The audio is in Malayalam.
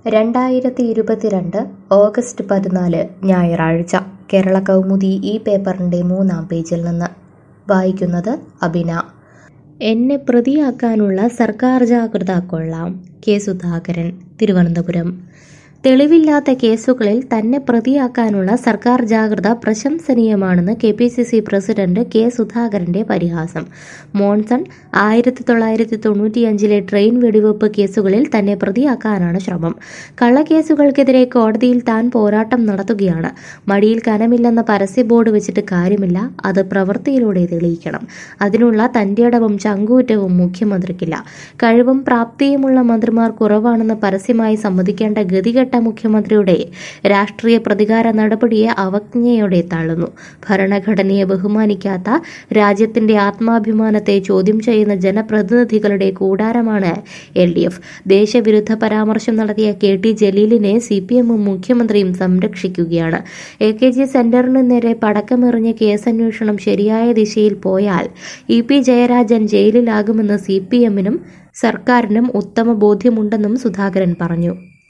രണ്ടായിരത്തി ഇരുപത്തിരണ്ട് ഓഗസ്റ്റ് പതിനാല് ഞായറാഴ്ച കേരള കൗമുദി ഈ പേപ്പറിൻ്റെ മൂന്നാം പേജിൽ നിന്ന് വായിക്കുന്നത് അബിന എന്നെ പ്രതിയാക്കാനുള്ള സർക്കാർ ജാഗ്രത കൊള്ളാം കെ സുധാകരൻ തിരുവനന്തപുരം തെളിവില്ലാത്ത കേസുകളിൽ തന്നെ പ്രതിയാക്കാനുള്ള സർക്കാർ ജാഗ്രത പ്രശംസനീയമാണെന്ന് K P C C president K സുധാകരന്റെ പരിഹാസം മോൺസൺ ആയിരത്തി തൊള്ളായിരത്തി തൊണ്ണൂറ്റിയഞ്ചിലെ ട്രെയിൻ വെടിവെപ്പ് കേസുകളിൽ തന്നെ പ്രതിയാക്കാനാണ് ശ്രമം കള്ളക്കേസുകൾക്കെതിരെ കോടതിയിൽ താൻ പോരാട്ടം നടത്തുകയാണ് മടിയിൽ കനമില്ലെന്ന പരസ്യ ബോർഡ് വെച്ചിട്ട് കാര്യമില്ല അത് പ്രവൃത്തിയിലൂടെ തെളിയിക്കണം അതിനുള്ള തന്റേടവും ചങ്കൂറ്റവും മുഖ്യമന്ത്രിക്കില്ല കഴിവും പ്രാപ്തിയുമുള്ള മന്ത്രിമാർ കുറവാണെന്ന് പരസ്യമായി സമ്മതിക്കേണ്ട ഗതികെട്ട മുഖ്യമന്ത്രിയുടെ രാഷ്ട്രീയ പ്രതികാര നടപടിയെ അവജ്ഞയോടെ തള്ളുന്നു ഭരണഘടനയെ ബഹുമാനിക്കാത്ത രാജ്യത്തിന്റെ ആത്മാഭിമാനത്തെ ചോദ്യം ചെയ്യുന്ന ജനപ്രതിനിധികളുടെ കൂടാരമാണ് എൽ ഡി എഫ് ദേശവിരുദ്ധ പരാമർശം നടത്തിയ കെ ടി ജലീലിനെ സി പി എമ്മും മുഖ്യമന്ത്രിയും സംരക്ഷിക്കുകയാണ് എ കെ ജി സെന്ററിന് നേരെ പടക്കമെറിഞ്ഞ കേസന്വേഷണം ശരിയായ ദിശയിൽ പോയാൽ ഇ പി ജയരാജൻ ജയിലിലാകുമെന്ന് സി പി എമ്മിനും സർക്കാരിനും ഉത്തമ ബോധ്യമുണ്ടെന്നും സുധാകരൻ പറഞ്ഞു